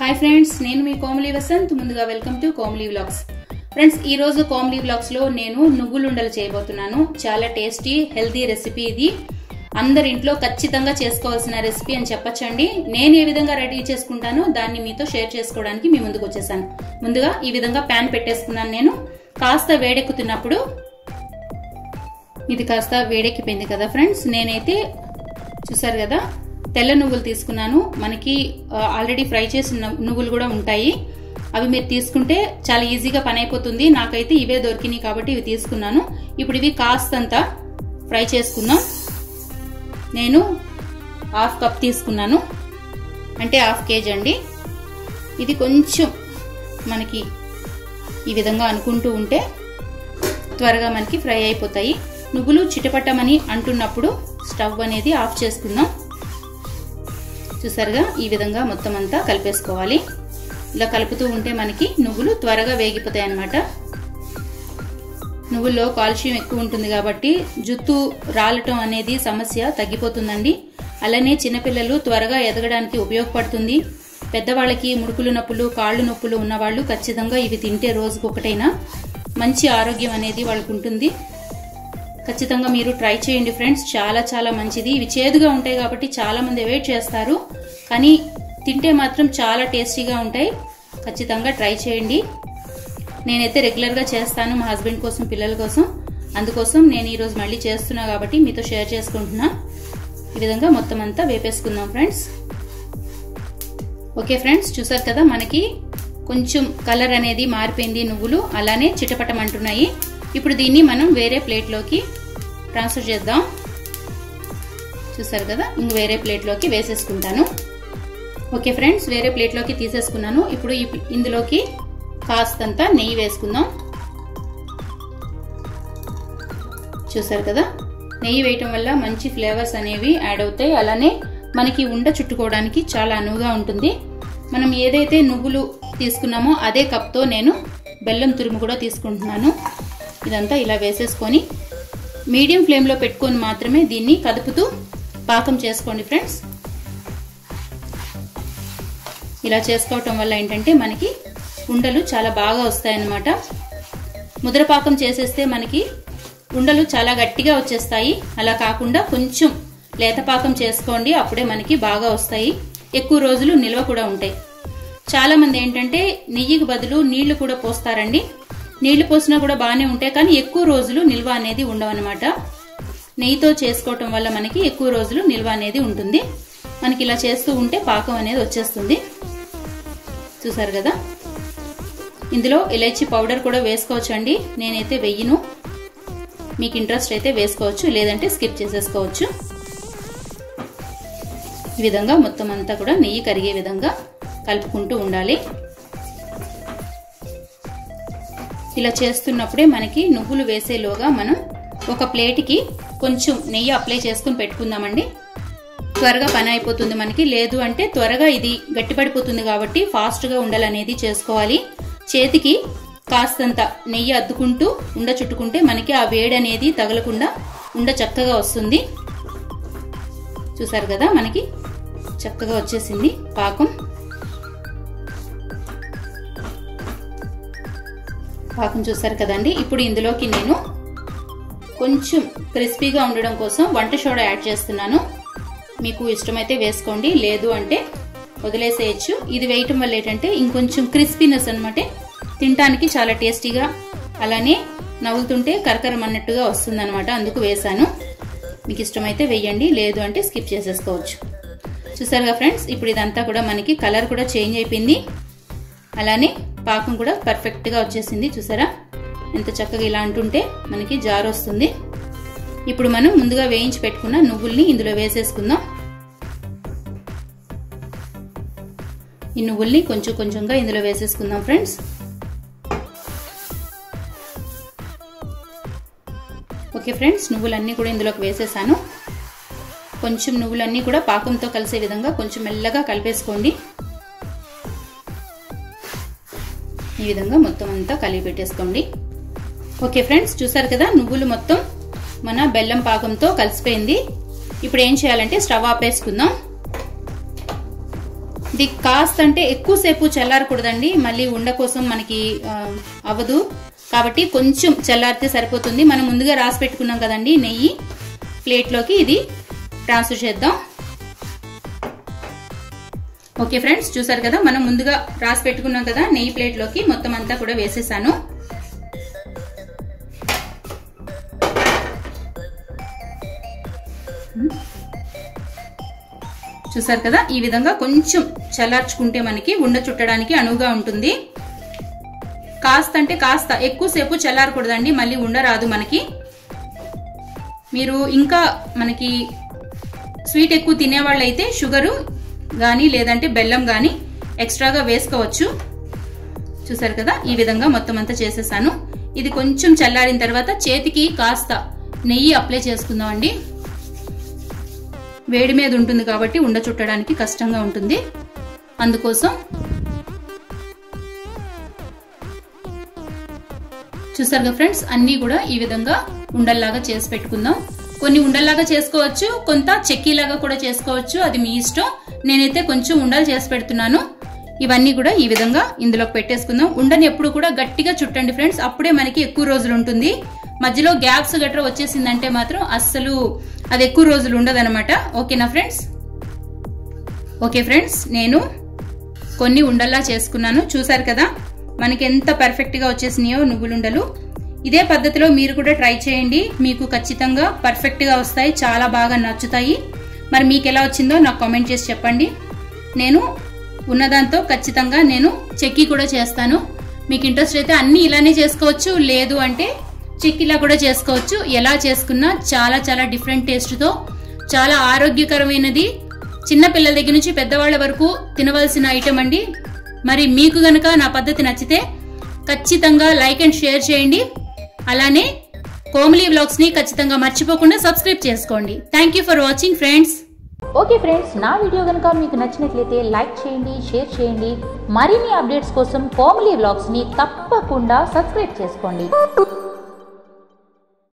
hi friends నేను మీ కోమలి వసంత్ ముందుగా welcome to Komali vlogs friends ఈ రోజు కోమలి వ్లాగ్స్ లో నేను నువ్వులుండలు చేయబోతున్నాను చాలా టేస్టీ హెల్తీ రెసిపీ ఇది అందరి ఇంట్లో ఖచ్చితంగా చేసుకోవాల్సిన రెసిపీ అని చెప్పొచ్చండి నేను ఏ విధంగా రెడీ చేసుకుంటానో దాన్ని మీతో షేర్ చేసుకోవడానికి మీ ముందుకు వచ్చేసాను ముందుగా ఈ విధంగా ప్యాన్ పెట్టేసుకున్నాను నేను కాస్త వేడెక్కుతున్నప్పుడు ఇది కాస్త వేడెక్కిపోయింది కదా ఫ్రెండ్స్ నేనైతే చూసారు కదా తెల్ల నువ్వులు తీసుకున్నాను మనకి ఆల్రెడీ ఫ్రై చేసిన నువ్వులు కూడా ఉంటాయి అవి మీరు తీసుకుంటే చాలా ఈజీగా పని అయిపోతుంది నాకైతే ఇవే దొరికినాయి కాబట్టి ఇవి తీసుకున్నాను ఇప్పుడు ఇవి కాస్తంత ఫ్రై చేసుకుందాం నేను హాఫ్ కప్ తీసుకున్నాను అంటే హాఫ్ కేజీ అండి ఇది కొంచెం మనకి ఈ విధంగా అనుకుంటూ ఉంటే త్వరగా మనకి ఫ్రై అయిపోతాయి నువ్వులు చిటపట్టమని అంటున్నప్పుడు స్టవ్ అనేది ఆఫ్ చేసుకుందాం చూసారుగా ఈ విధంగా మొత్తం అంతా కలిపేసుకోవాలి ఇలా కలుపుతూ ఉంటే మనకి నువ్వులు త్వరగా వేగిపోతాయి అన్నమాట నువ్వుల్లో కాల్షియం ఎక్కువ ఉంటుంది కాబట్టి జుత్తు రాలటం అనేది సమస్య తగ్గిపోతుందండి అలానే చిన్నపిల్లలు త్వరగా ఎదగడానికి ఉపయోగపడుతుంది పెద్దవాళ్ళకి ముడుకులు నొప్పులు కాళ్ళు నొప్పులు ఉన్నవాళ్ళు ఖచ్చితంగా ఇవి తింటే రోజుకు ఒకటైనా మంచి ఆరోగ్యం అనేది వాళ్ళకు ఉంటుంది ఖచ్చితంగా మీరు ట్రై చేయండి ఫ్రెండ్స్ చాలా చాలా మంచిది ఇవి చేదుగా ఉంటాయి కాబట్టి చాలా మంది అవాయిడ్ చేస్తారు కానీ తింటే మాత్రం చాలా టేస్టీగా ఉంటాయి ఖచ్చితంగా ట్రై చేయండి నేనైతే రెగ్యులర్గా చేస్తాను మా హస్బెండ్ కోసం పిల్లల కోసం అందుకోసం నేను ఈరోజు మళ్ళీ చేస్తున్నా కాబట్టి మీతో షేర్ చేసుకుంటున్నా ఈ విధంగా మొత్తం అంతా వేపేసుకుందాం ఫ్రెండ్స్ ఓకే ఫ్రెండ్స్ చూసారు కదా మనకి కొంచెం కలర్ అనేది మారిపోయింది నువ్వులు అలానే చిటపటమంటున్నాయి ఇప్పుడు దీన్ని మనం వేరే ప్లేట్లోకి ట్రాన్స్ఫర్ చేద్దాం చూసారు కదా ఇంక వేరే ప్లేట్లోకి వేసేసుకుంటాను ఓకే ఫ్రెండ్స్ వేరే ప్లేట్లోకి తీసేసుకున్నాను ఇప్పుడు ఇందులోకి కాస్తంత నెయ్యి వేసుకుందాం చూసారు కదా నెయ్యి వేయటం వల్ల మంచి ఫ్లేవర్స్ అనేవి యాడ్ అవుతాయి అలానే మనకి ఉండ చుట్టుకోవడానికి చాలా అనువుగా ఉంటుంది మనం ఏదైతే నువ్వులు తీసుకున్నామో అదే కప్తో నేను బెల్లం తురుము కూడా తీసుకుంటున్నాను ఇదంతా ఇలా వేసేసుకొని మీడియం ఫ్లేమ్లో పెట్టుకొని మాత్రమే దీన్ని కదుపుతూ పాకం చేసుకోండి ఫ్రెండ్స్ ఇలా చేసుకోవటం వల్ల ఏంటంటే మనకి ఉండలు చాలా బాగా వస్తాయన్నమాట ముద్రపాకం చేసేస్తే మనకి ఉండలు చాలా గట్టిగా వచ్చేస్తాయి అలా కాకుండా కొంచెం లేతపాకం చేసుకోండి అప్పుడే మనకి బాగా వస్తాయి ఎక్కువ రోజులు నిల్వ కూడా ఉంటాయి చాలా మంది ఏంటంటే నెయ్యికి బదులు నీళ్లు కూడా పోస్తారండి నీళ్లు పోసినా కూడా బాగానే ఉంటాయి కానీ ఎక్కువ రోజులు నిల్వ అనేది ఉండవన్నమాట నెయ్యితో చేసుకోవటం వల్ల మనకి ఎక్కువ రోజులు నిల్వ అనేది ఉంటుంది మనకి ఇలా చేస్తూ ఉంటే పాకం అనేది వచ్చేస్తుంది చూసారు కదా ఇందులో ఇలైచి పౌడర్ కూడా వేసుకోవచ్చు అండి నేనైతే వెయ్యను మీకు ఇంట్రెస్ట్ అయితే వేసుకోవచ్చు లేదంటే స్కిప్ చేసేసుకోవచ్చు ఈ విధంగా మొత్తం అంతా కూడా నెయ్యి కరిగే విధంగా కలుపుకుంటూ ఉండాలి ఇలా చేస్తున్నప్పుడే మనకి నువ్వులు వేసేలోగా మనం ఒక ప్లేట్కి కొంచెం నెయ్యి అప్లై చేసుకుని పెట్టుకుందామండి త్వరగా పని అయిపోతుంది మనకి లేదు అంటే త్వరగా ఇది గట్టిపడిపోతుంది కాబట్టి ఫాస్ట్గా ఉండాలనేది చేసుకోవాలి చేతికి కాస్తంత నెయ్యి అద్దుకుంటూ ఉండ చుట్టుకుంటే మనకి ఆ వేడి అనేది తగలకుండా ఉండ చక్కగా వస్తుంది చూసారు కదా మనకి చక్కగా వచ్చేసింది పాకం పాకం చూసారు కదండి ఇప్పుడు ఇందులోకి నేను కొంచెం క్రిస్పీగా ఉండడం కోసం వంట సోడా యాడ్ చేస్తున్నాను మీకు ఇష్టమైతే వేసుకోండి లేదు అంటే వదిలేసేయచ్చు ఇది వేయటం వల్ల ఏంటంటే ఇంకొంచెం క్రిస్పీనెస్ అనమాట తినడానికి చాలా టేస్టీగా అలానే నవ్వుతుంటే కరకరం అన్నట్టుగా వస్తుంది అనమాట అందుకు వేసాను మీకు ఇష్టమైతే వేయండి లేదు అంటే స్కిప్ చేసేసుకోవచ్చు చూసారుగా ఫ్రెండ్స్ ఇప్పుడు ఇదంతా కూడా మనకి కలర్ కూడా చేంజ్ అయిపోయింది అలానే పాకం కూడా పర్ఫెక్ట్గా వచ్చేసింది చూసారా ఎంత చక్కగా ఇలా అంటుంటే మనకి జార్ వస్తుంది ఇప్పుడు మనం ముందుగా వేయించి పెట్టుకున్న నువ్వుల్ని ఇందులో వేసేసుకుందాం ఈ నువ్వుల్ని కొంచెం కొంచెంగా ఇందులో వేసేసుకుందాం ఫ్రెండ్స్ ఓకే ఫ్రెండ్స్ నువ్వులన్నీ కూడా ఇందులోకి వేసేసాను కొంచెం నువ్వులన్నీ కూడా పాకంతో కలిసే విధంగా కొంచెం మెల్లగా కలిపేసుకోండి ఈ విధంగా మొత్తం అంతా కలిపి పెట్టేసుకోండి ఓకే ఫ్రెండ్స్ చూసారు కదా నువ్వులు మొత్తం మన బెల్లం పాకంతో కలిసిపోయింది ఇప్పుడు ఏం చేయాలంటే స్టవ్ ఆపేసుకుందాం ఇది కాస్త అంటే ఎక్కువసేపు చల్లారకూడదండి మళ్ళీ ఉండ కోసం మనకి ఆ, అవ్వదు కాబట్టి కొంచెం చల్లారితే సరిపోతుంది మనం ముందుగా రాసి పెట్టుకున్నాం కదండి నెయ్యి ప్లేట్లోకి ఇది ట్రాన్స్ఫర్ చేద్దాం ఓకే ఫ్రెండ్స్ చూసారు కదా మనం ముందుగా రాసి పెట్టుకున్నాం కదా నెయ్యి ప్లేట్లోకి మొత్తం అంతా కూడా వేసేసాను చూసారు కదా ఈ విధంగా కొంచెం చల్లార్చుకుంటే మనకి ఉండ చుట్టడానికి అనువుగా ఉంటుంది కాస్త అంటే కాస్త ఎక్కువసేపు చల్లారకూడదండి మళ్ళీ ఉండ రాదు మనకి మీరు ఇంకా మనకి స్వీట్ ఎక్కువ తినేవాళ్ళు అయితే షుగరు కానీ లేదంటే బెల్లం కానీ ఎక్స్ట్రాగా వేసుకోవచ్చు చూసారు కదా ఈ విధంగా మొత్తం అంతా చేసేసాను ఇది కొంచెం చల్లారిన తర్వాత చేతికి కాస్త నెయ్యి అప్లై చేసుకుందామండి వేడి మీద ఉంటుంది కాబట్టి ఉండ చుట్టడానికి కష్టంగా ఉంటుంది అందుకోసం చూసారుగా ఫ్రెండ్స్ అన్నీ కూడా ఈ విధంగా ఉండల్లాగా చేసి పెట్టుకుందాం కొన్ని ఉండల్లాగా చేసుకోవచ్చు కొంత చెక్కీలాగా కూడా చేసుకోవచ్చు అది మీ ఇష్టం నేనైతే కొంచెం ఉండలు చేసి పెడుతున్నాను ఇవన్నీ కూడా ఈ విధంగా ఇందులోకి పెట్టేసుకుందాం ఉండని ఎప్పుడు కూడా గట్టిగా చుట్టండి ఫ్రెండ్స్ అప్పుడే మనకి ఎక్కువ రోజులు ఉంటుంది మధ్యలో గ్యాప్స్ గట్రా వచ్చేసిందంటే మాత్రం అస్సలు అది ఎక్కువ రోజులు ఉండదన్నమాట ఓకేనా ఫ్రెండ్స్ ఓకే ఫ్రెండ్స్ నేను కొన్ని ఉండల్లా చేసుకున్నాను చూసారు కదా మనకి ఎంత పర్ఫెక్ట్గా వచ్చేసినాయో నువ్వులుండలు ఇదే పద్ధతిలో మీరు కూడా ట్రై చేయండి మీకు ఖచ్చితంగా పర్ఫెక్ట్గా వస్తాయి చాలా బాగా నచ్చుతాయి మరి మీకు ఎలా వచ్చిందో నాకు కామెంట్ చేసి చెప్పండి నేను ఉన్నదాంతో ఖచ్చితంగా నేను చెక్కీ కూడా చేస్తాను మీకు ఇంట్రెస్ట్ అయితే అన్నీ ఇలానే చేసుకోవచ్చు లేదు అంటే చెక్కిలా కూడా చేసుకోవచ్చు ఎలా చేసుకున్నా చాలా చాలా డిఫరెంట్ టేస్ట్తో చాలా ఆరోగ్యకరమైనది చిన్న పిల్లల దగ్గర నుంచి పెద్దవాళ్ళ వరకు తినవలసిన ఐటమ్ అండి మరి మీకు గనక నా పద్ధతి నచ్చితే ఖచ్చితంగా లైక్ అండ్ షేర్ చేయండి అలానే కోమలి వ్లాగ్స్ ని ఖచ్చితంగా మర్చిపోకుండా సబ్స్క్రైబ్ చేసుకోండి thank you for watching friends okay friends నా వీడియో కనుక మీకు నచ్చినట్లయితే లైక్ చేయండి షేర్ చేయండి మరిన్ని అప్డేట్స్ కోసం కోమలీ వ్లాగ్స్ని తప్పకుండా సబ్స్క్రైబ్ చేసుకోండి